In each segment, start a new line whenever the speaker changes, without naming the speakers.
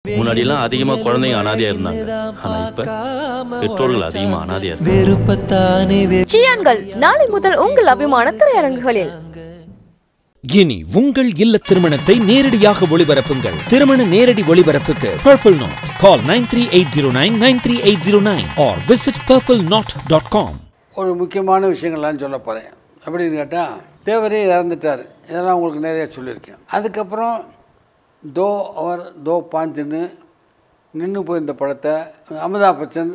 முன்னாடிலாம் அதிகமா குழந்தைங்க அனாதையா இருந்தாங்க ஆனா இப்ப பெற்றோர்கள் அதிகமா அனாதையா இருக்காங்க
வெறுப்பத்தானே
சியான்கள் நாளை முதல் உங்கள் அபிமான திரையரங்குகளில்
இனி உங்கள் இல்ல திருமணத்தை நேரடியாக ஒளிபரப்புங்கள் திருமண நேரடி ஒளிபரப்புக்கு Purple Knot call nine three eight zero nine nine three eight zero nine or visit Purple Knot dot com
ஒரு முக்கியமான விஷயங்கள்லாம் சொல்ல போகிறேன் எப்படின்னு கேட்டால் தேவரே இறந்துட்டார் இதெல்லாம் உங்களுக்கு நிறைய சொல்லியிருக்கேன் அதுக்கப்புறம் தோ அவர் தோ பாஞ்சுன்னு நின்று போயிருந்த படத்தை அமிதாப் பச்சன்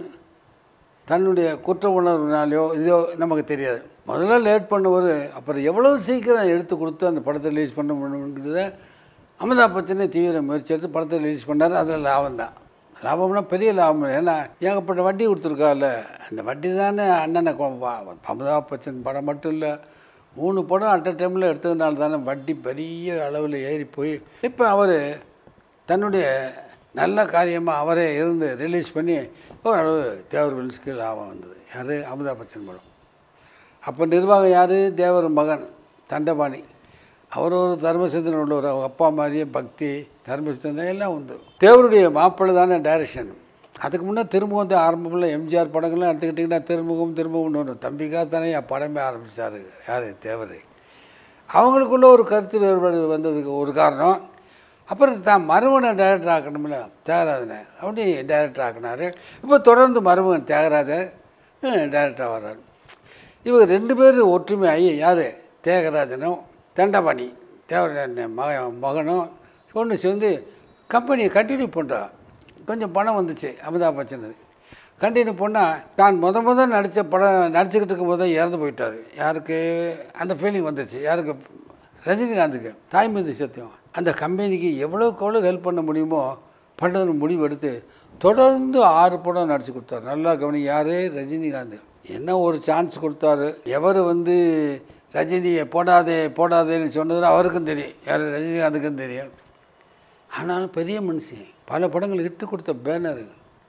தன்னுடைய குற்ற உணர்வுனாலையோ இதோ நமக்கு தெரியாது முதல்ல லேட் பண்ணுவார் அப்புறம் எவ்வளோ சீக்கிரம் எடுத்து கொடுத்து அந்த படத்தை ரிலீஸ் பண்ண முடியுங்கிறத அமிதாப் பச்சனே தீவிர முயற்சி எடுத்து படத்தை ரிலீஸ் பண்ணார் அதில் லாபம் தான் லாபம்னா பெரிய லாபம் இல்லை. ஏன்னா ஏகப்பட்ட வட்டி கொடுத்துருக்கால அந்த வட்டி தானே அண்ணனை கொ- வா- அமிதாப் பச்சன் படம் மட்டும் இல்லை மூணு படம் அட் அ டைமில் எடுத்ததுனால தானே வட்டி பெரிய அளவில் ஏறி போய் இப்போ அவர் தன்னுடைய நல்ல காரியமாக அவரே இருந்து ரிலீஸ் பண்ணி ஓரளவு தேவர் வில்ஸ்க்கு லாபம் வந்தது யார் அமிதாப் பச்சன் படம் அப்போ நிர்வாகம் யார் தேவர் மகன் தண்டபாணி அவர் ஒரு தர்மசிந்தன் உள்ளவர் அவங்க அப்பா மாதிரியே பக்தி தர்மசிந்தன் எல்லாம் உண்டு தேவருடைய மாப்பிள்ளை தானே டைரக்ஷன் அதுக்கு முன்னே திரும்ப வந்து ஆரம்பத்தில் எம்ஜிஆர் படங்கள்லாம் எடுத்துக்கிட்டிங்கன்னா திருமுகம் திருமுகம்னு வரும் தம்பிக்காக தானே என் படமே ஆரம்பித்தார் யார் தேவர் அவங்களுக்குள்ள ஒரு கருத்து வேறுபாடு வந்ததுக்கு ஒரு காரணம் அப்புறம் தான் மருமகனை டைரக்டர் ஆக்கணும்ல தியாகராஜனை அப்படி டைரக்டர் ஆக்கினார் இப்போ தொடர்ந்து மருமகன் தியாகராஜன் டைரக்டர் வர்றாரு இவங்க ரெண்டு பேரும் ஒற்றுமையாகி யார் தியாகராஜனும் தண்டபாணி தேவராஜன் மக மகனும் ஒன்று சேர்ந்து கம்பெனியை கண்டினியூ பண்ணுறா கொஞ்சம் பணம் வந்துச்சு அமிதாப் பச்சனுக்கு கண்டினியூ பண்ணால் தான் முத முத நடித்த படம் நடிச்சுக்கிட்டு இருக்கும் போதே இறந்து போயிட்டார் யாருக்கு அந்த ஃபீலிங் வந்துச்சு யாருக்கு ரஜினிகாந்துக்கு தாய் மீது சத்தியம் அந்த கம்பெனிக்கு எவ்வளோக்கு எவ்வளோ ஹெல்ப் பண்ண முடியுமோ பண்ணணும்னு முடிவு எடுத்து தொடர்ந்து ஆறு படம் நடிச்சு கொடுத்தாரு நல்லா கவனி யார் ரஜினிகாந்த் என்ன ஒரு சான்ஸ் கொடுத்தாரு எவர் வந்து ரஜினியை போடாதே போடாதேன்னு சொன்னது அவருக்கும் தெரியும் யார் ரஜினிகாந்துக்கும் தெரியும் ஆனாலும் பெரிய மனுஷன் பல படங்கள் இட்டு கொடுத்த பேனர்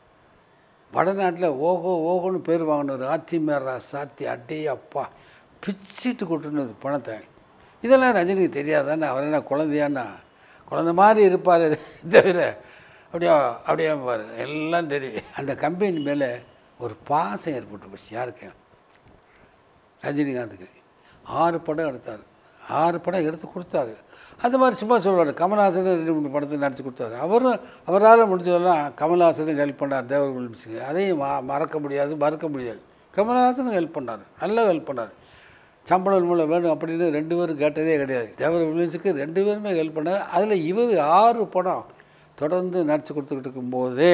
வடநாட்டில் ஓகோ ஓகோன்னு பேர் வாங்கினவர் ஆத்தி மேரா சாத்தி அட்டே அப்பா பிச்சிட்டு கொட்டுனது பணத்தை இதெல்லாம் ரஜினிக்கு தெரியாதானே அவர் என்ன குழந்தையானா குழந்த மாதிரி இருப்பார் தவிர அப்படியே அப்படியே பாரு எல்லாம் தெரியும் அந்த கம்பெனி மேலே ஒரு பாசம் ஏற்பட்டு போச்சு யாருக்கு ரஜினிகாந்துக்கு ஆறு படம் எடுத்தார் ஆறு படம் எடுத்து கொடுத்தாரு அந்த மாதிரி சும்மா சொல்லுவார் கமல்ஹாசன் ரெண்டு மூணு படத்தை நடிச்சு கொடுத்தாரு அவரும் அவரால் முடிஞ்சதெல்லாம் கமல்ஹாசனுக்கு ஹெல்ப் பண்ணார் தேவர் மில்ஸுக்கு அதையும் ம மறக்க முடியாது மறுக்க முடியாது கமல்ஹாசனுக்கு ஹெல்ப் பண்ணார் நல்லா ஹெல்ப் பண்ணார் சம்பளம் மூலம் வேணும் அப்படின்னு ரெண்டு பேரும் கேட்டதே கிடையாது தேவர் மில்ஸுக்கு ரெண்டு பேருமே ஹெல்ப் பண்ணார் அதில் இவர் ஆறு படம் தொடர்ந்து நடிச்சு கொடுத்துக்கிட்டு இருக்கும்போதே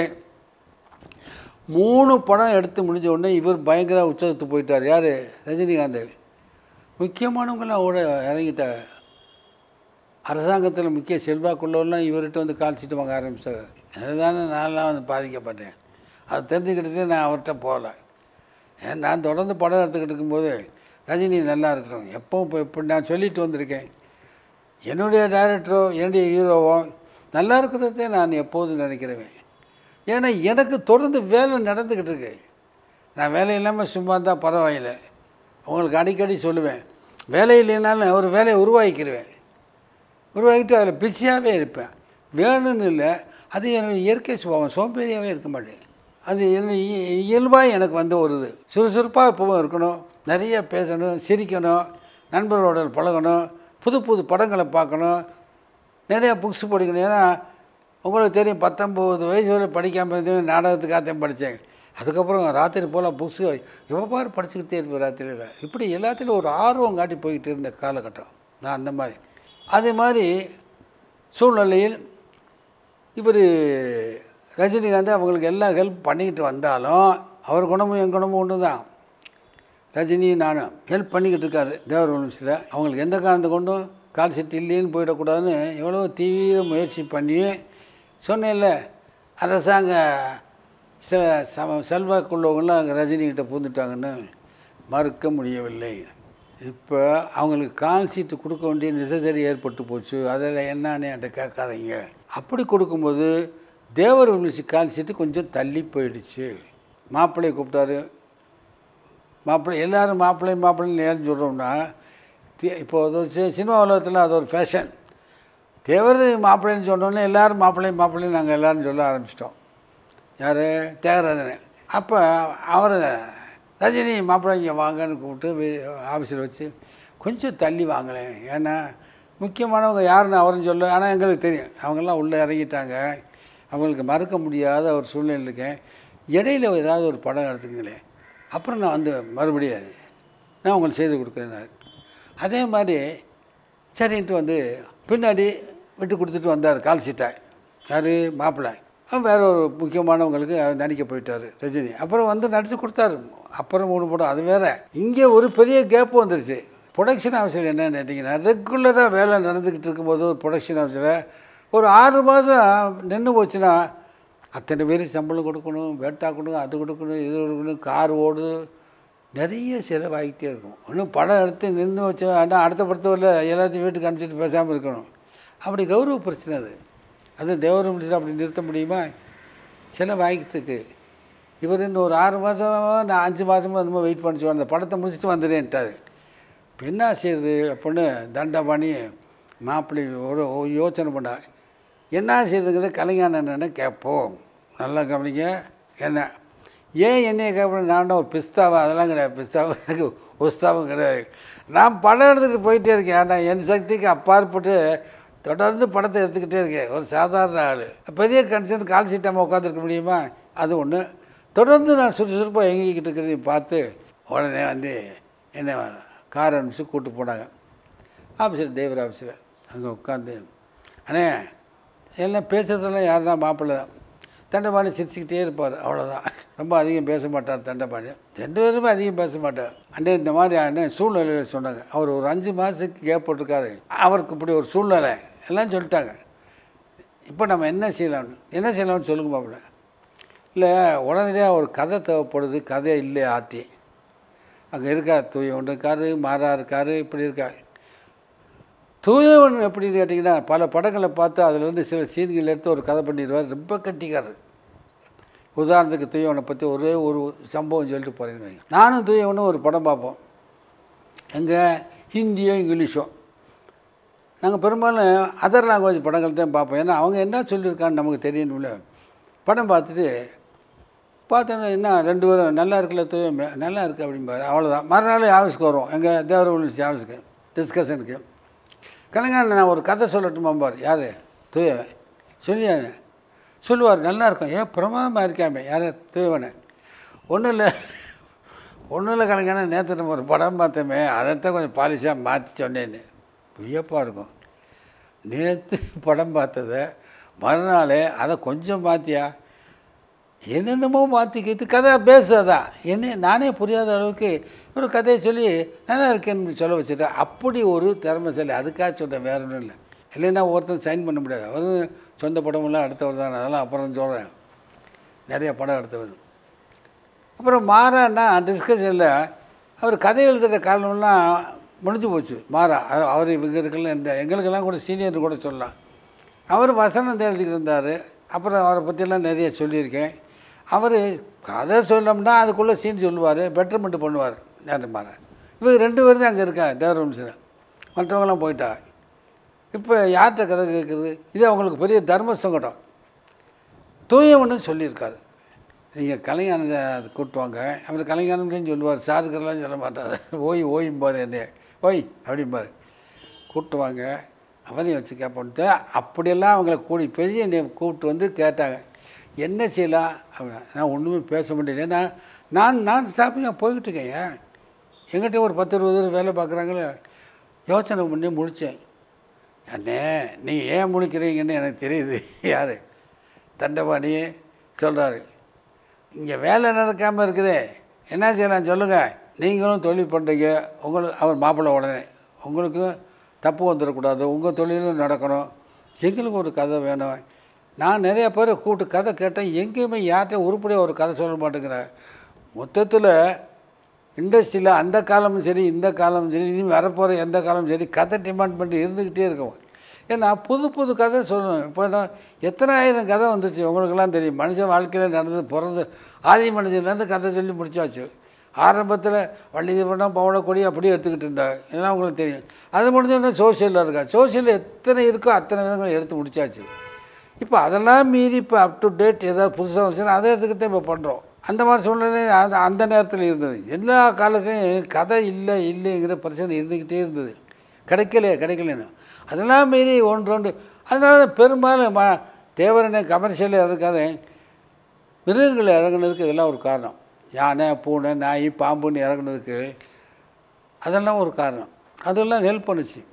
மூணு படம் எடுத்து முடிஞ்ச உடனே இவர் பயங்கர உச்சத்துக்கு போயிட்டார் யார் ரஜினிகாந்த் முக்கியமானவங்களாம் ஓட இறங்கிட்ட அரசாங்கத்தில் முக்கிய செல்வாக்குள்ளவெல்லாம் இவர்கிட்ட வந்து கால் சீட்டு வாங்க ஆரம்பிச்சார் அதுதானே நான்லாம் வந்து பாதிக்கப்பட்டேன் அது தெரிஞ்சுக்கிட்டதே நான் அவர்கிட்ட போகல ஏன் நான் தொடர்ந்து படம் எடுத்துக்கிட்டு இருக்கும்போது ரஜினி நல்லா இருக்கட்டும் எப்பவும் இப்போ இப்படி நான் சொல்லிட்டு வந்திருக்கேன் என்னுடைய டைரக்டரோ என்னுடைய ஹீரோவோ நல்லா இருக்கிறதே நான் எப்போதும் நினைக்கிறேன் ஏன்னா எனக்கு தொடர்ந்து வேலை நடந்துக்கிட்டு இருக்கு நான் வேலை இல்லாமல் சும்மா இருந்தால் பரவாயில்லை உங்களுக்கு அடிக்கடி சொல்லுவேன் வேலை இல்லைனாலும் ஒரு வேலையை உருவாக்கிடுவேன் உருவாக்கிட்டு அதில் பிஸியாகவே இருப்பேன் வேணும்னு இல்லை அது என்னுடைய இயற்கை சுபாவம் சோம்பேறியாகவே இருக்க மாட்டேன் அது என்ன இயல்பாக எனக்கு வந்து ஒரு இது சுறுசுறுப்பாக எப்பவும் இருக்கணும் நிறைய பேசணும் சிரிக்கணும் நண்பர்களோட பழகணும் புது புது படங்களை பார்க்கணும் நிறைய புக்ஸ் படிக்கணும் ஏன்னா உங்களுக்கு தெரியும் பத்தொம்போது வயசு வரை படிக்காமல் இருந்தேன் நாடகத்துக்காகத்தான் படித்தேன் அதுக்கப்புறம் ராத்திரி போல் புக்ஸு எப்போ பாரு படிச்சுக்கிட்டே இருப்பேன் ராத்திரியில் இப்படி எல்லாத்துலேயும் ஒரு ஆர்வம் காட்டி போய்கிட்டு இருந்த காலகட்டம் நான் அந்த மாதிரி அதே மாதிரி சூழ்நிலையில் இவர் ரஜினிகாந்த் அவங்களுக்கு எல்லாம் ஹெல்ப் பண்ணிக்கிட்டு வந்தாலும் அவர் குணமும் என் குணமும் ஒன்று தான் ரஜினி நானும் ஹெல்ப் பண்ணிக்கிட்டு இருக்காரு தேவர் மினிஸ்டரை அவங்களுக்கு எந்த காரணத்தை கொண்டும் கால் செட் இல்லைன்னு போயிடக்கூடாதுன்னு எவ்வளோ தீவிர முயற்சி பண்ணி சொன்னேன்ல அரசாங்க சில சம செல்வாக்குள்ளவங்களாம் அங்கே ரஜினிகிட்ட பூந்துட்டாங்கன்னு மறுக்க முடியவில்லை இப்போ அவங்களுக்கு கால் சீட்டு கொடுக்க வேண்டிய நெசசரி ஏற்பட்டு போச்சு அதில் என்னன்னு என்கிட்ட கேட்காதீங்க அப்படி கொடுக்கும்போது தேவர் விமர்சி கால் சீட்டு கொஞ்சம் தள்ளி போயிடுச்சு மாப்பிள்ளையை கூப்பிட்டாரு மாப்பிள்ளை எல்லாரும் மாப்பிள்ளை மாப்பிள்ளைன்னு ஏன்னு சொல்கிறோம்னா தி- இப்போ அது ஒரு சி- சினிமா உலகத்தில் அது ஒரு ஃபேஷன் தேவர் மாப்பிள்ளைன்னு சொன்னோன்னே எல்லாரும் மாப்பிள்ளை மாப்பிள்ளைன்னு நாங்கள் எல்லாரும் சொல்ல ஆரம்பிச்சிட்டோம் யார் தியாகராஜன் அப்போ அவர் ரஜினி மாப்பிள்ளை இங்கே வாங்கன்னு கூப்பிட்டு ஆஃபீஸில் வச்சு கொஞ்சம் தள்ளி வாங்களேன் ஏன்னா முக்கியமானவங்க யாருன்னு அவரும் சொல்ல ஆனால் எங்களுக்கு தெரியும் அவங்கெல்லாம் உள்ளே இறங்கிட்டாங்க அவங்களுக்கு மறக்க முடியாத ஒரு சூழ்நிலை இருக்கேன் இடையில ஏதாவது ஒரு படம் எடுத்துக்கங்களேன் அப்புறம் நான் வந்து மறுபடியும் நான் உங்களுக்கு செய்து கொடுக்குறேன் அதே மாதிரி சரின்ட்டு வந்து பின்னாடி விட்டு கொடுத்துட்டு வந்தார் கால் சீட்டாய் யார் மாப்பிள்ளை அவன் வேற ஒரு முக்கியமானவங்களுக்கு அவர் நடிக்க போயிட்டார் ரஜினி அப்புறம் வந்து நடித்து கொடுத்தாரு அப்புறம் மூணு படம் அது வேற இங்கே ஒரு பெரிய கேப் வந்துருச்சு ப்ரொடக்ஷன் அவசியம் என்னன்னு கேட்டிங்கன்னா ரெகுலராக வேலை நடந்துக்கிட்டு இருக்கும்போது ஒரு ப்ரொடக்ஷன் அவசியம் ஒரு ஆறு மாதம் நின்று போச்சுன்னா அத்தனை பேருக்கு சம்பளம் கொடுக்கணும் வேட்டா கொடுக்கணும் அது கொடுக்கணும் இது கொடுக்கணும் கார் ஓடுது நிறைய செலவாகிட்டே இருக்கும் ஒன்றும் படம் எடுத்து நின்று வச்ச ஆனால் அடுத்த படத்தில் எல்லாத்தையும் வீட்டுக்கு அனுப்பிச்சிட்டு பேசாமல் இருக்கணும் அப்படி கௌரவ பிரச்சனை அது அது தேவரம் முடிச்சுட்டு அப்படி நிறுத்த முடியுமா செலவாகிட்டு இருக்கு இவர் இன்னும் ஒரு ஆறு மாதமாக நான் அஞ்சு மாதமாக என்னமோ வெயிட் பண்ணிச்சு அந்த படத்தை முடிச்சுட்டு வந்துடுறேன்ட்டார் இப்போ என்ன செய்யுது அப்படின்னு தண்டபாணி மாப்பிள்ளை ஒரு ஒரு யோசனை பண்ணா என்ன செய்யுதுங்கிறது கலைஞானன்னு கேட்போம் நல்லா கவனிங்க என்ன ஏன் என்னைய கேட்பேன் நான் ஒரு பிஸ்தாவா அதெல்லாம் கிடையாது பிஸ்தாவும் எனக்கு உஸ்தாவும் கிடையாது நான் படம் எடுத்துகிட்டு போயிட்டே இருக்கேன் ஆனால் என் சக்திக்கு அப்பாற்பட்டு தொடர்ந்து படத்தை எடுத்துக்கிட்டே இருக்கேன் ஒரு சாதாரண ஆள் பெரிய கன்சர்ன் கால் சீட்டாமல் உட்காந்துருக்க முடியுமா அது ஒன்று தொடர்ந்து நான் சுறுசுறுப்பாக எங்கிக்கிட்டு இருக்கிறதையும் பார்த்து உடனே வந்து என்னை கார் அனுப்பிச்சு கூப்பிட்டு போனாங்க ஆஃபீஸர் டிரைவர் ஆஃபீஸில் அங்கே உட்காந்து அண்ணே எல்லாம் பேசுகிறதெல்லாம் யாருன்னா மாப்பிள்ளை தான் தண்டபாணி சிரிச்சுக்கிட்டே இருப்பார் அவ்வளோதான் ரொம்ப அதிகம் பேச மாட்டார் தண்டபாணி ரெண்டு பேருமே அதிகம் பேச மாட்டார் அண்ணே இந்த மாதிரி அண்ணே சூழ்நிலையில் சொன்னாங்க அவர் ஒரு அஞ்சு மாதத்துக்கு கேப் போட்டிருக்காரு அவருக்கு இப்படி ஒரு சூழ்நிலை எல்லாம் சொல்லிட்டாங்க இப்போ நம்ம என்ன செய்யலாம்னு என்ன செய்யலாம்னு சொல்லுங்க மாப்பிள்ள இல்லை உடனடியாக ஒரு கதை தேவைப்படுது கதை இல்லை ஆர்டி அங்கே இருக்கா தூயவன் இருக்காரு மாறா இருக்காரு இப்படி இருக்கா தூயவன் எப்படின்னு கேட்டிங்கன்னா பல படங்களை பார்த்து அதுலேருந்து சில சீன்கள் எடுத்து ஒரு கதை பண்ணிடுவார் ரொம்ப கட்டிக்காரர் உதாரணத்துக்கு தூயவனை பற்றி ஒரே ஒரு சம்பவம் சொல்லிட்டு போகிறேன்னு வைங்க. நானும் தூயவனும் ஒரு படம் பார்ப்போம் எங்கே ஹிந்தியோ இங்கிலீஷோ நாங்கள் பெரும்பாலும் அதர் லாங்குவேஜ் படங்கள் தான் பார்ப்போம் ஏன்னா அவங்க என்ன சொல்லியிருக்கான்னு நமக்கு தெரியணும்ல படம் பார்த்துட்டு பார்த்தோன்னா என்ன ரெண்டு பேரும் நல்லா இருக்குல்ல தூயமே நல்லா இருக்குது அப்படிம்பாரு அவ்வளோதான் மறுநாள் ஆஃபீஸ்க்கு வரும் எங்கள் தேவர யூனிவர்சிட்டி ஆஃபீஸ்க்கு டிஸ்கஷனுக்கு கலைஞர் நான் ஒரு கதை சொல்லட்டுமா பார் யார் தூயவன் சொல்லியானே சொல்லுவார் நல்லா இருக்கும் ஏன் பிரமாதமாக இருக்காமே யார் தூயவனை ஒன்றும் இல்லை ஒன்றும் இல்லை கலைஞர் நேற்று நம்ம ஒரு படம் பார்த்தோமே அதைத்தான் கொஞ்சம் பாலிஷாக மாற்றி சொன்னேன்னு வியப்பாக இருக்கும் நேற்று படம் பார்த்ததை மறுநாள் அதை கொஞ்சம் மாற்றியா என்னென்னமோ மாற்றிக்கிட்டு கதை பேசுறதா என்ன நானே புரியாத அளவுக்கு ஒரு கதையை சொல்லி நல்லா இருக்கேன்னு சொல்ல வச்சுட்டேன் அப்படி ஒரு திறமைசாலி அதுக்காக சொல்கிறேன் வேற ஒன்றும் இல்லை இல்லைன்னா ஒருத்தர் சைன் பண்ண முடியாது அவரும் சொந்த படமெல்லாம் எடுத்தவர் தான் அதெல்லாம் அப்புறம் சொல்கிறேன் நிறைய படம் எடுத்தவர் அப்புறம் மாறான்னா டிஸ்கஷனில் அவர் கதை எழுதுகிற காலம்லாம் முடிஞ்சு போச்சு மாறா அவ- அவர் இவங்களுக்கெல்லாம் இந்த எங்களுக்கெல்லாம் கூட சீனியர் கூட சொல்லலாம் அவர் வசனம் எழுதிக்கிட்டு இருந்தார் அப்புறம் அவரை பற்றியெல்லாம் நிறைய சொல்லியிருக்கேன் அவர் கதை சொல்லணும்னா அதுக்குள்ளே சீன் சொல்லுவார் பெட்டர்மெண்ட் பண்ணுவார் யார் மாற இவங்க ரெண்டு பேரும் தான் அங்கே இருக்காங்க தேவரம்சன் மற்றவங்களாம் போயிட்டா இப்போ யார்கிட்ட கதை கேட்குறது இது அவங்களுக்கு பெரிய தர்ம சங்கடம் தூயவன்னு சொல்லியிருக்காரு நீங்கள் கலைஞானத்தை கூட்டுவாங்க அவர் கலைஞானத்தையும் சொல்லுவார் சாதுக்கெல்லாம் சொல்ல மாட்டார் ஓய் ஓயும்பார் என்ன ஓய் அப்படிம்பார் கூட்டுவாங்க அவரையும் வச்சு கேட்போன்ட்டு அப்படியெல்லாம் அவங்கள கூடி பெரிய என்னை கூப்பிட்டு வந்து கேட்டாங்க என்ன செய்யலாம் அப்படின்னா நான் ஒன்றுமே பேச முடியல ஏன்னா நான் நான் ஸ்டாப்பிங்காக போய்கிட்டு இருக்கேன் எங்கிட்ட ஒரு பத்து இருபது பேர் வேலை பார்க்குறாங்களே யோசனை பண்ணி முழித்தேன் அண்ணே நீங்கள் ஏன் முழிக்கிறீங்கன்னு எனக்கு தெரியுது யார் தண்டபாணி சொல்கிறாரு இங்கே வேலை நடக்காமல் இருக்குதே என்ன செய்யலாம் சொல்லுங்கள் நீங்களும் தொழில் பண்ணுறீங்க உங்களுக்கு அவர் மாப்பிள்ளை உடனே உங்களுக்கும் தப்பு வந்துடக்கூடாது உங்கள் தொழிலும் நடக்கணும் எங்களுக்கு ஒரு கதை வேணும் நான் நிறைய பேரை கூப்பிட்டு கதை கேட்டேன் எங்கேயுமே யார்கிட்ட உருப்படியாக ஒரு கதை சொல்ல மாட்டேங்கிறேன் மொத்தத்தில் இண்டஸ்ட்ரியில் அந்த காலமும் சரி இந்த காலமும் சரி இனி வரப்போகிற எந்த காலமும் சரி கதை டிமாண்ட் பண்ணி இருந்துக்கிட்டே இருக்கும் ஏன்னா புது புது கதை சொல்லணும் இப்போ நான் எத்தனை ஆயிரம் கதை வந்துச்சு உங்களுக்கெல்லாம் தெரியும் மனுஷன் வாழ்க்கையில் நடந்தது பிறந்து ஆதி மனுஷன்லேருந்து கதை சொல்லி முடிச்சாச்சு ஆரம்பத்தில் வள்ளி தீபனம் பவளக்கொடி அப்படியே எடுத்துக்கிட்டு இருந்தாங்க இதெல்லாம் உங்களுக்கு தெரியும் அது முடிஞ்சோடனே சோஷியலில் இருக்கா சோஷியலில் எத்தனை இருக்கோ அத்தனை விதங்கள் எடுத்து முடிச்சாச்சு இப்போ அதெல்லாம் மீறி இப்போ அப் டு டேட் ஏதாவது புதுசாக வந்துச்சுன்னா அதை எடுத்துக்கிட்டே இப்போ பண்ணுறோம் அந்த மாதிரி சூழ்நிலை அந்த அந்த நேரத்தில் இருந்தது எல்லா காலத்துலையும் கதை இல்லை இல்லைங்கிற பிரச்சனை இருந்துக்கிட்டே இருந்தது கிடைக்கலையே கிடைக்கலன்னு அதெல்லாம் மீறி ஒன்று ரெண்டு அதனால தான் பெரும்பாலும் ம தேவரனை கமர்ஷியலில் இருக்காத மிருகங்கள் இறங்குனதுக்கு இதெல்லாம் ஒரு காரணம் யானை பூனை நாய் பாம்புன்னு இறங்குனதுக்கு அதெல்லாம் ஒரு காரணம் அதெல்லாம் ஹெல்ப் பண்ணுச்சு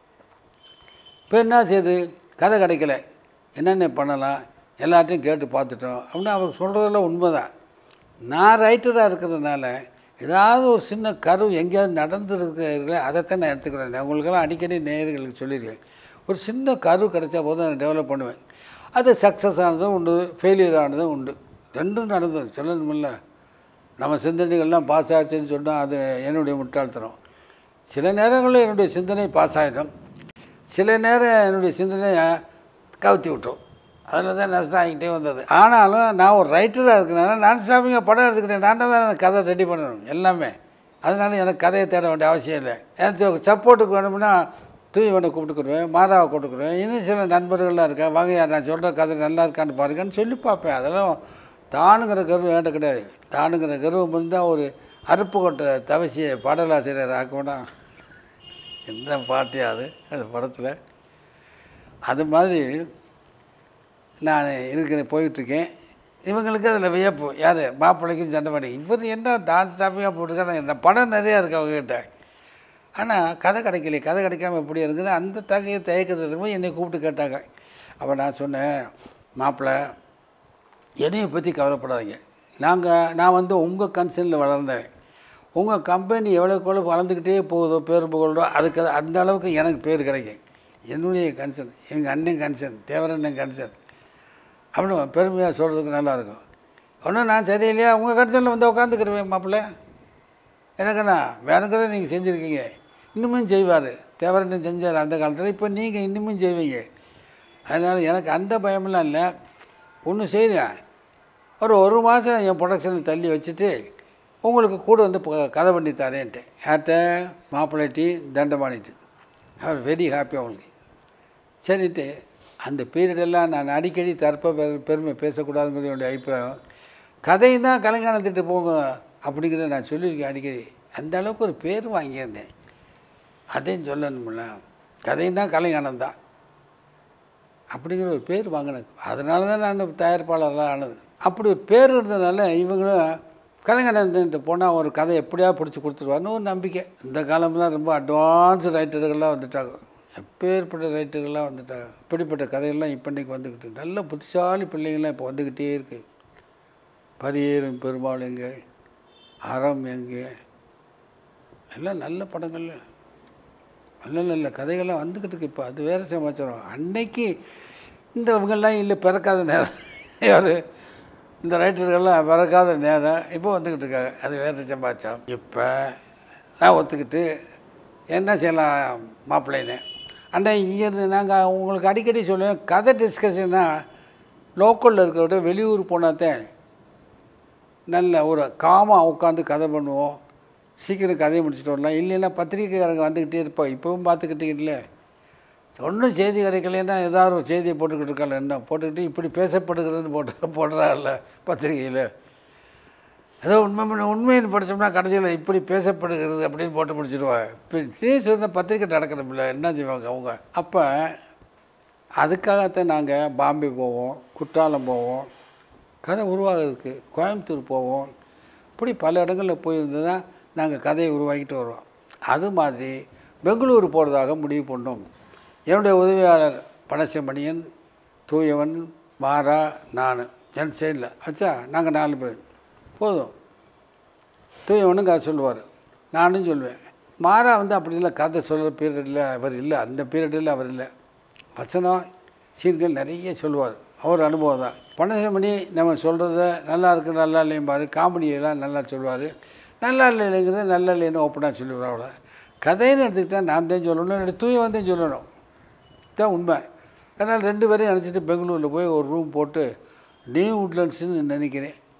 இப்போ என்ன செய்யுது கதை கிடைக்கல என்னென்ன பண்ணலாம் எல்லாத்தையும் கேட்டு பார்த்துட்டோம் அப்படின்னு அவர் சொல்கிறதெல்லாம் உண்மைதான் நான் ரைட்டராக இருக்கிறதுனால ஏதாவது ஒரு சின்ன கரு எங்கேயாவது நடந்துருக்கிற அதைத்தான் நான் எடுத்துக்கிறேன் நான் உங்களுக்கெல்லாம் அடிக்கடி நேயர்களுக்கு சொல்லியிருக்கேன் ஒரு சின்ன கரு கிடைச்சா போதும் நான் டெவலப் பண்ணுவேன் அது சக்ஸஸ் ஆனதும் உண்டு ஃபெயிலியர் ஆனதும் உண்டு ரெண்டும் நடந்தது சொல்லணுமில்ல நம்ம சிந்தனைகள்லாம் பாஸ் ஆச்சுன்னு சொன்னால் அது என்னுடைய முட்டாள்தனம் சில நேரங்களில் என்னுடைய சிந்தனை பாஸ் ஆகிடும் சில நேரம் என்னுடைய சிந்தனையை கவுத்தி விட்டோம் அதில் தான் நஷ்டம் ஆகிக்கிட்டே வந்தது ஆனாலும் நான் ஒரு ரைட்டராக இருக்கிறனால நான் ஸ்டாப்பிங்க படம் எடுத்துக்கிட்டேன் நான் தான் எனக்கு கதை ரெடி பண்ணணும் எல்லாமே அதனால எனக்கு கதையை தேட வேண்டிய அவசியம் இல்லை எனக்கு சப்போர்ட்டுக்கு வேணும்னா தூய்வனை கூப்பிட்டுக்குருவேன் மாறாவை கூப்பிட்டுக்குருவேன் இன்னும் சில நண்பர்கள்லாம் இருக்கா வாங்க நான் சொல்கிற கதை நல்லா இருக்கான்னு பாருங்கன்னு சொல்லி பார்ப்பேன் அதெல்லாம் தானுங்கிற கருவம் வேண்ட கிடையாது தானுங்கிற கருவம் இருந்தால் ஒரு அருப்பு கொட்ட தவசியை பாடலாசிரியர் ஆக்கணும்னா எந்த பாட்டியா அது அந்த படத்தில் அது மாதிரி நான் இருக்கிற போயிட்டுருக்கேன் இவங்களுக்கு அதில் வியப்பு யார் மாப்பிள்ளைக்கும் சண்டை பண்ணி இவர் என்ன டான்ஸ் டாப்பிக்காக போட்டிருக்காரு என்ன படம் நிறையா இருக்கு அவங்ககிட்ட ஆனால் கதை கிடைக்கலையே கதை கிடைக்காம எப்படி இருக்குது அந்த தகையை தயக்கத்தில் இருக்கும்போது என்னை கூப்பிட்டு கேட்டாங்க அப்போ நான் சொன்னேன் மாப்பிள்ளை என்னையை பற்றி கவலைப்படாதீங்க நாங்கள் நான் வந்து உங்கள் கன்சர்னில் வளர்ந்தேன் உங்கள் கம்பெனி எவ்வளோக்கு எவ்வளோ வளர்ந்துக்கிட்டே போகுதோ பேர் புகழோ அதுக்கு அந்த அளவுக்கு எனக்கு பேர் கிடைக்கும் என்னுடைய கன்சர்ன் எங்கள் அண்ணன் கன்சர்ன் தேவரண்ணன் கன்சர்ன் அப்படின்னு பெருமையாக சொல்கிறதுக்கு நல்லாயிருக்கும் ஒன்றும் நான் சரியில்லையா உங்கள் கன்சர்னில் வந்து உட்காந்துக்கிறேன் மாப்பிள்ளை எனக்குண்ணா வேணுங்கிறத நீங்கள் செஞ்சுருக்கீங்க இன்னுமும் செய்வார் தேவரண்ணன் செஞ்சார் அந்த காலத்தில் இப்போ நீங்கள் இன்னுமும் செய்வீங்க அதனால் எனக்கு அந்த பயமெல்லாம் இல்லை ஒன்று செய்கிறேன் ஒரு ஒரு மாதம் என் ப்ரொடக்ஷனை தள்ளி வச்சுட்டு உங்களுக்கு கூட வந்து ப- கதை பண்ணி தரேன்ட்டு யார்கிட்ட மாப்பிள்ளைட்டி தண்டமானிட்டு அவர் வெரி ஹாப்பி அவங்களுக்கு சரிட்டு அந்த பீரியடெல்லாம் நான் அடிக்கடி தற்ப பெ- பெருமை பேசக்கூடாதுங்கிறது என்னுடைய அபிப்பிராயம் கதைன்னா கலைஞானத்திட்டு போங்க அப்படிங்கிறத நான் சொல்லியிருக்கேன் அடிக்கடி அந்த அளவுக்கு ஒரு பேர் வாங்கியிருந்தேன் அதையும் சொல்லணும்ல கதையும் தான் கலைஞானம் தான் அப்படிங்கிற ஒரு பேர் வாங்கினேன் அதனால தான் நான் தயாரிப்பாளர்லாம் ஆனது அப்படி ஒரு பேர் இருந்ததுனால இவங்களும் கலைஞரன்ட்டு போனால் ஒரு கதை எப்படியா பிடிச்சி கொடுத்துருவாருன்னு ஒரு நம்பிக்கை இந்த காலம்லாம் ரொம்ப அட்வான்ஸ் ரைட்டர்கள்லாம் வந்துட்டாங்க எப்பேற்பட்ட ரைட்டர்கள்லாம் வந்துட்டாங்க இப்படிப்பட்ட கதைகள்லாம் இப்போ இன்றைக்கி வந்துக்கிட்டு நல்ல புத்திசாலி பிள்ளைங்கள்லாம் இப்போ வந்துக்கிட்டே இருக்குது பரியேறும் பெருமாள் எங்கே அறம் எங்கே எல்லாம் நல்ல படங்கள் நல்ல நல்ல கதைகள்லாம் வந்துக்கிட்டு இருக்கு இப்போ அது வேறு சமாச்சாரம் அன்னைக்கு இந்த இவங்கெல்லாம் இல்லை பிறக்காத நேரம் யார் இந்த ரைட்டர்கள்லாம் பிறக்காத நேரம் இப்போ வந்துக்கிட்டு இருக்காங்க அது வேறு சமாச்சாரம் இப்போ நான் ஒத்துக்கிட்டு என்ன செய்யலாம் மாப்பிள்ளைன்னு அண்ணா இங்கேருந்து நாங்கள் உங்களுக்கு அடிக்கடி சொல்லுவேன் கதை டிஸ்கஷன்னா லோக்கலில் இருக்கிற விட வெளியூர் போனாதான் நல்ல ஒரு காமாக உட்காந்து கதை பண்ணுவோம் சீக்கிரம் கதையை முடிச்சுட்டு வரலாம் இல்லைன்னா பத்திரிக்கைக்காரங்க வந்துக்கிட்டே இருப்போம் இப்போவும் பார்த்துக்கிட்டீங்கல்ல ஒன்றும் செய்தி கிடைக்கலன்னா ஏதாவது ஒரு செய்தியை போட்டுக்கிட்டு இருக்காங்க என்ன போட்டுக்கிட்டு இப்படி பேசப்படுகிறதுன்னு போட்டு போடுறாங்கல்ல பத்திரிகையில் ஏதோ உண்மை பண்ண உண்மைன்னு படித்தோம்னா கடைசியில் இப்படி பேசப்படுகிறது அப்படின்னு போட்டு முடிச்சிடுவாங்க இப்போ சீஸ் இருந்த பத்திரிக்கை நடக்கிறப்பில்ல என்ன செய்வாங்க அவங்க அப்போ அதுக்காகத்தான் நாங்கள் பாம்பே போவோம் குற்றாலம் போவோம் கதை உருவாகிறதுக்கு கோயம்புத்தூர் போவோம் இப்படி பல இடங்களில் போயிருந்தா நாங்கள் கதையை உருவாக்கிட்டு வருவோம் அது மாதிரி பெங்களூர் போகிறதாக முடிவு பண்ணோம் என்னுடைய உதவியாளர் பனசமணியன் தூயவன் மாறா நான் என் சைடில் ஆச்சா நாங்கள் நாலு பேர் போதும் தூயவனும் கதை சொல்லுவார் நானும் சொல்லுவேன் மாறா வந்து அப்படி இல்லை கதை சொல்கிற பீரியடில் அவர் இல்லை அந்த பீரியடில் அவர் இல்லை வசனம் சீர்கள் நிறைய சொல்லுவார் அவர் அனுபவம் தான் பனசமணி நம்ம சொல்கிறத நல்லா இருக்கு நல்லா இல்லையும்பாரு காமெடியெல்லாம் நல்லா சொல்லுவார் நல்லா இல்லைங்கிறத நல்லா இல்லைன்னு ஓப்பனாக சொல்லுவார் அவ்வளோ கதைன்னு எடுத்துக்கிட்டால் நான் தான் சொல்லணும் இல்லை தூய வந்து சொல்லணும் தான் உண்மை அதனால் ரெண்டு பேரையும் நினச்சிட்டு பெங்களூரில் போய் ஒரு ரூம் போட்டு நியூ உட்லண்ட்ஸ்னு நினைக்கிறேன்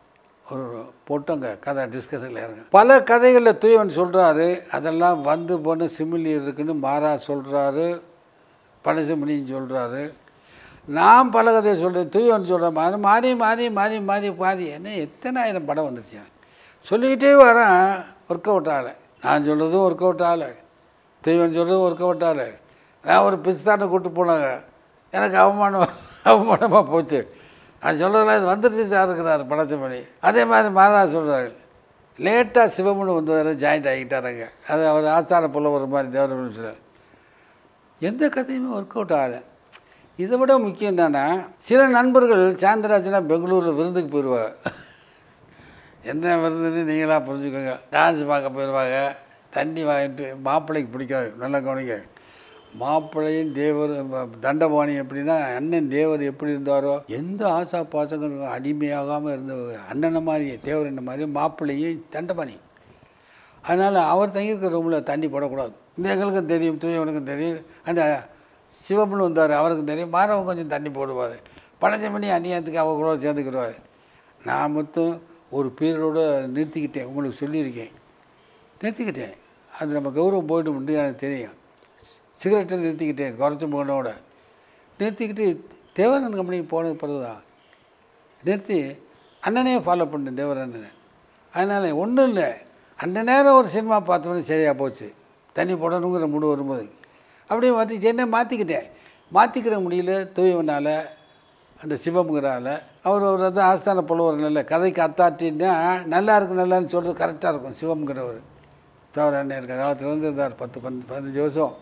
ஒரு போட்டு அங்கே கதை டிஸ்கஷனில் இறங்க பல கதைகளில் தூயவன் சொல்கிறாரு அதெல்லாம் வந்து போன சிமிலி இருக்குன்னு மாறா சொல்கிறாரு பனசிமணின்னு சொல்கிறாரு நான் பல கதையை சொல்கிறேன் தூயவன் சொல்கிறேன் மாறி மாறி மாறி மாறி மாறி மாறி என்ன எத்தனை ஆயிரம் படம் வந்துருச்சு சொல்லிக்கிட்டே வரேன் ஒர்க் அவுட் ஆகலை நான் சொல்கிறதும் ஒர்க் அவுட் ஆகலை தூயவன் சொல்கிறதும் ஒர்க் அவுட் ஆகலை நான் ஒரு பிஸ்தானை கூப்பிட்டு போனாங்க எனக்கு அவமானம் அவமானமாக போச்சு அது சொல்கிறதுல இது வந்துருச்சு சார் இருக்கிறார் படச்சமணி அதே மாதிரி மாறா சொல்கிறாரு லேட்டாக சிவமுன்னு வந்து வர ஜாயிண்ட் ஆகிட்டாருங்க அது அவர் ஆச்சார புள்ள ஒரு மாதிரி தேவர சொல்கிறார் எந்த கதையுமே ஒர்க் அவுட் ஆகலை இதை விட முக்கியம் என்னன்னா சில நண்பர்கள் சாந்தராஜனா பெங்களூரில் விருந்துக்கு போயிடுவாங்க என்ன விருந்துன்னு நீங்களாக புரிஞ்சுக்கோங்க டான்ஸ் பார்க்க போயிடுவாங்க தண்ணி வாங்கிட்டு மாப்பிள்ளைக்கு பிடிக்காது நல்லா கவனிங்க மாப்பிள்ளையும் தேவர் தண்டபாணி எப்படின்னா அண்ணன் தேவர் எப்படி இருந்தாரோ எந்த ஆசா பாசங்களுக்கும் அடிமையாகாமல் இருந்த அண்ணனை மாதிரி தேவர் என்ன மாதிரி மாப்பிள்ளையும் தண்டபாணி அதனால் அவர் தங்கியிருக்க ரூமில் தண்ணி போடக்கூடாது இந்த எங்களுக்கும் தெரியும் தூயவனுக்கும் தெரியும் அந்த சிவப்பன் வந்தார் அவருக்கும் தெரியும் மாறவன் கொஞ்சம் தண்ணி போடுவார் பனஞ்சமணி அந்நியத்துக்கு அவ கூட சேர்ந்துக்கிடுவார் நான் மொத்தம் ஒரு பீரியடோடு நிறுத்திக்கிட்டேன் உங்களுக்கு சொல்லியிருக்கேன் நிறுத்திக்கிட்டேன் அது நம்ம கௌரவம் போயிட்டு முடியும் எனக்கு தெரியும் சிகரெட்டை நிறுத்திக்கிட்டேன் குறைச்ச போனோட நிறுத்திக்கிட்டு தேவரன் கம்பெனிக்கு போனது பிறகு தான் நிறுத்தி அண்ணனே ஃபாலோ பண்ணேன் தேவர் அண்ணனை அதனால் ஒன்றும் இல்லை அந்த நேரம் ஒரு சினிமா பார்த்தோன்னே சரியாக போச்சு தண்ணி போடணுங்கிற மூடு வரும்போது அப்படியே மாற்றி என்ன மாற்றிக்கிட்டேன் மாற்றிக்கிற முடியல தூயவனால் அந்த சிவமுங்கிறால அவர் ஒரு வந்து ஆஸ்தான புலவர் நல்ல கதைக்கு அத்தாட்டின்னா நல்லா இருக்கு நல்லான்னு சொல்கிறது கரெக்டாக இருக்கும் சிவம்ங்கிறவர் தவிர அண்ணன் இருக்க காலத்தில் இருந்து இருந்தார் பத்து பத்து பதினஞ்சு வருஷம்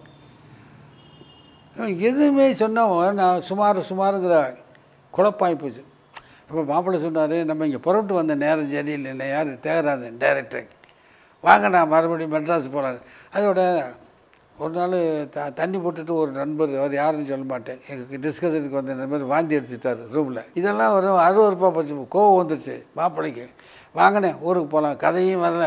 இவன் எதுவுமே சொன்னவன் நான் சுமார் சுமாருங்கிற குழப்பாகி போச்சு அப்போ மாப்பிள்ளை சொன்னார் நம்ம இங்கே புறப்பட்டு வந்த நேரம் சரியில்லை யார் தேகராஜன் டைரக்டர் வாங்க நான் மறுபடியும் மெட்ராஸ் போகலான்னு அதோட ஒரு நாள் த தண்ணி போட்டுட்டு ஒரு நண்பர் அவர் யாருன்னு சொல்ல மாட்டேன் எங்களுக்கு டிஸ்கஷனுக்கு வந்த நண்பர் வாந்தி எடுத்துட்டார் ரூமில் இதெல்லாம் ஒரு அறுவறுப்பாக போச்சு கோவம் வந்துருச்சு மாப்பிள்ளைக்கு வாங்கினே ஊருக்கு போகலாம் கதையும் வரல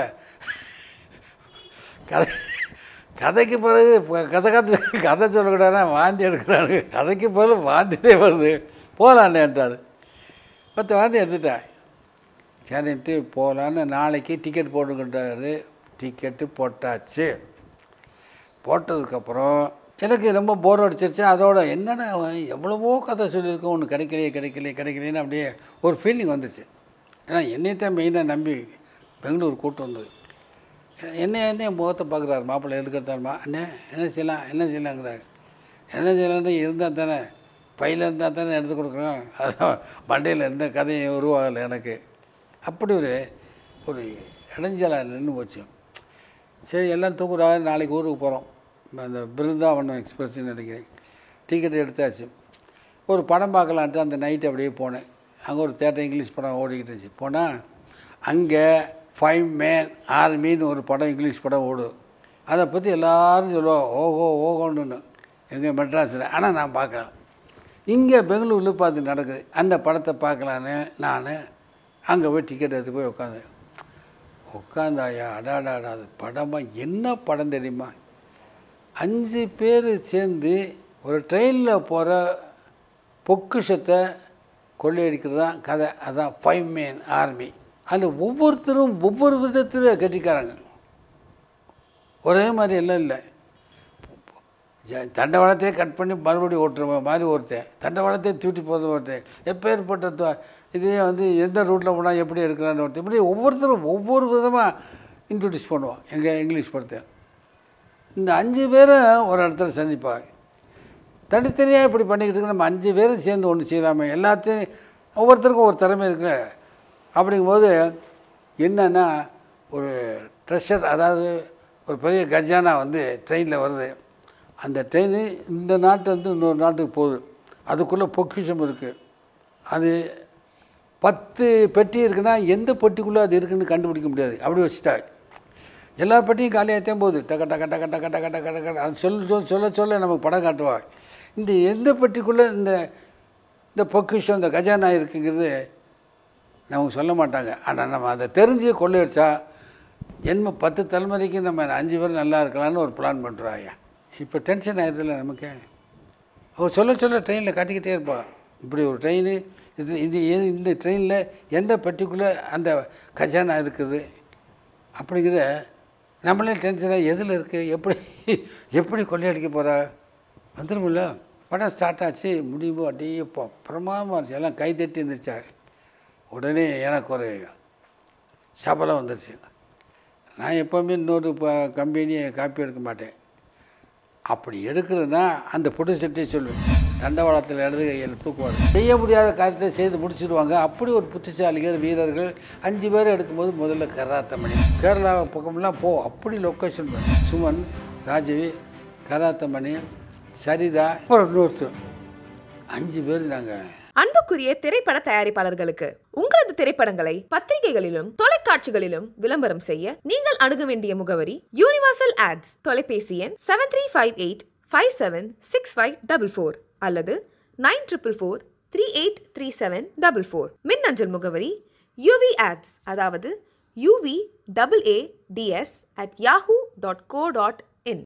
கதை கதைக்கு பிறகு ப- கதை கதை கதை சொல்லக்கூடாதுன்னா வாந்தி எடுக்கிறாரு கதைக்கு பிறகு வாந்தியே வருது போகலான்ட்டார் பத்து வாந்தி எடுத்துட்டேன் சரின்ட்டு போகலான்னு நாளைக்கு டிக்கெட் போட்டுக்கிட்டாரு டிக்கெட்டு போட்டாச்சு போட்டதுக்கப்புறம் எனக்கு ரொம்ப போர் அடிச்சிருச்சு அதோட என்னடா அவன் எவ்வளவோ கதை சொல்லியிருக்கோம் ஒன்று கிடைக்கலையே கிடைக்கலையே கிடைக்கலையேன்னு அப்படியே ஒரு ஃபீலிங் வந்துச்சு ஏன்னா என்னைத்தான் மெயினாக நம்பி பெங்களூர் கூட்டு வந்தது என்ன என்ன என் முகத்தை பார்க்குறாரு மாப்பிள்ளை எதுக்கு எடுத்தாருமா அண்ணே என்ன செய்யலாம் என்ன செய்யலாங்கிறாரு என்ன செய்யலான்னு இருந்தால் தானே பையில் இருந்தால் தானே எடுத்து கொடுக்குறோம் அதான் மண்டையில் எந்த கதையும் உருவாகலை எனக்கு அப்படி ஒரு ஒரு இடைஞ்சலாக நின்று போச்சு சரி எல்லாம் தூங்குறாங்க நாளைக்கு ஊருக்கு போகிறோம் அந்த பிருந்தாவனம் எக்ஸ்பிரஸ்ன்னு நினைக்கிறேன் டிக்கெட் எடுத்தாச்சு ஒரு படம் பார்க்கலான்ட்டு அந்த நைட்டு அப்படியே போனேன் அங்கே ஒரு தேட்டர் இங்கிலீஷ் படம் ஓடிக்கிட்டு இருந்துச்சு போனால் அங்கே ஃபைவ் மேன் ஆர்மின்னு ஒரு படம் இங்கிலீஷ் படம் ஓடும் அதை பற்றி எல்லாரும் சொல்லுவோம் ஓஹோ ஓஹோன்னு எங்கள் மெட்ராஸில் ஆனால் நான் பார்க்கல இங்கே பெங்களூரில் பார்த்து நடக்குது அந்த படத்தை பார்க்கலான்னு நான் அங்கே போய் டிக்கெட் எடுத்து போய் உட்காந்தேன் உட்காந்தாயா அடாடாடா அது படமாக என்ன படம் தெரியுமா அஞ்சு பேர் சேர்ந்து ஒரு ட்ரெயினில் போகிற பொக்குஷத்தை கொள்ளையடிக்கிறது தான் கதை அதான் ஃபைவ் மேன் ஆர்மி அதில் ஒவ்வொருத்தரும் ஒவ்வொரு விதத்தில் கட்டிக்காராங்க ஒரே மாதிரி எல்லாம் இல்லை ஜ- தண்டவாளத்தையே கட் பண்ணி மறுபடியும் ஓட்டுற மாதிரி ஒருத்தன் தண்டவாளத்தையே தூட்டி போகிறது ஒருத்தன் எப்பேற்பட்ட த- இதே வந்து எந்த ரூட்டில் போனால் எப்படி எடுக்கிறான்னு ஒருத்தன் இப்படி ஒவ்வொருத்தரும் ஒவ்வொரு விதமாக இன்ட்ரடியூஸ் பண்ணுவான் எங்கள் இங்கிலீஷ் படத்தை இந்த அஞ்சு பேரும் ஒரு இடத்துல சந்திப்பாங்க தனித்தனியாக இப்படி பண்ணிக்கிட்டு இருக்க நம்ம அஞ்சு பேரும் சேர்ந்து ஒன்று செய்யலாமே எல்லாத்தையும் ஒவ்வொருத்தருக்கும் ஒரு திறமை இருக்குல்ல அப்படிங்கும்போது என்னன்னா ஒரு ட்ரெஷர் அதாவது ஒரு பெரிய கஜானா வந்து ட்ரெயினில் வருது அந்த ட்ரெயின் இந்த நாட்டு வந்து இன்னொரு நாட்டுக்கு போகுது அதுக்குள்ளே பொக்கிஷம் இருக்குது அது பத்து பெட்டி இருக்குன்னா எந்த பெட்டிக்குள்ளே அது இருக்குன்னு கண்டுபிடிக்க முடியாது அப்படி வச்சுட்டாங்க எல்லா பெட்டியும் காலியாகத்தான் போகுது டக்க டக்க டக்க டக்க டக்க டக்க டக்க அது சொல்ல சொல்ல சொல்ல சொல்ல நமக்கு படம் காட்டுவாங்க இந்த எந்த பெட்டிக்குள்ளே இந்த இந்த பொக்கிஷம் இந்த கஜானா இருக்குங்கிறது நமக்கு சொல்ல மாட்டாங்க ஆனால் நம்ம அதை தெரிஞ்சு கொள்ளையடிச்சா ஜென்ம பத்து தலைமுறைக்கு நம்ம அஞ்சு பேர் நல்லா இருக்கலாம்னு ஒரு பிளான் பண்ணுறாங்க இப்போ டென்ஷன் ஆயிடுதுல்ல நமக்கு அவள் சொல்ல சொல்ல ட்ரெயினில் காட்டிக்கிட்டே இருப்பாள் இப்படி ஒரு ட்ரெயின் இது இது எது இந்த ட்ரெயினில் எந்த பர்டிகுலர் அந்த கஜானா இருக்குது அப்படிங்கிறத நம்மளே டென்ஷனாக எதில் இருக்குது எப்படி எப்படி கொள்ளையடிக்க போகிறா வந்துடும்ல படம் ஸ்டார்ட் ஆச்சு முடிவு அப்படியே இப்போ பிரமாதமாக இருந்துச்சு எல்லாம் கை தட்டி இருந்துச்சாங்க உடனே எனக்கு ஒரு சபலம் வந்துருச்சு நான் எப்போவுமே இன்னொரு ப- கம்பெனியை காப்பி எடுக்க மாட்டேன் அப்படி எடுக்கிறதுனா அந்த ப்ரொடியூசர்ட்டே சொல்லுவேன் தண்டவாளத்தில் இடது கையில் தூக்குவார் செய்ய முடியாத காரியத்தை செய்து முடிச்சிடுவாங்க அப்படி ஒரு புத்திசாலிகள் வீரர்கள் அஞ்சு பேர் எடுக்கும்போது முதல்ல கராத்தமணி கேரளா பக்கம்லாம் போ அப்படி லொக்கேஷன் சுமன் ராஜவி கராத்தமணி சரிதா அப்புறம் இன்னொருத்தர் அஞ்சு பேர் நாங்கள்
அன்புக்குரிய திரைப்பட தயாரிப்பாளர்களுக்கு உங்களது திரைப்படங்களை பத்திரிகைகளிலும் தொலைக்காட்சிகளிலும் விளம்பரம் செய்ய நீங்கள் அணுக வேண்டிய முகவரி யூனிவர்சல் ஆட்ஸ் தொலைபேசி எண் seven three five eight five seven six five double four அல்லது nine triple four three eight three seven double four மின்னஞ்சல் முகவரி யூவி ஆட்ஸ் அதாவது UV double A DS at Yahoo dot co dot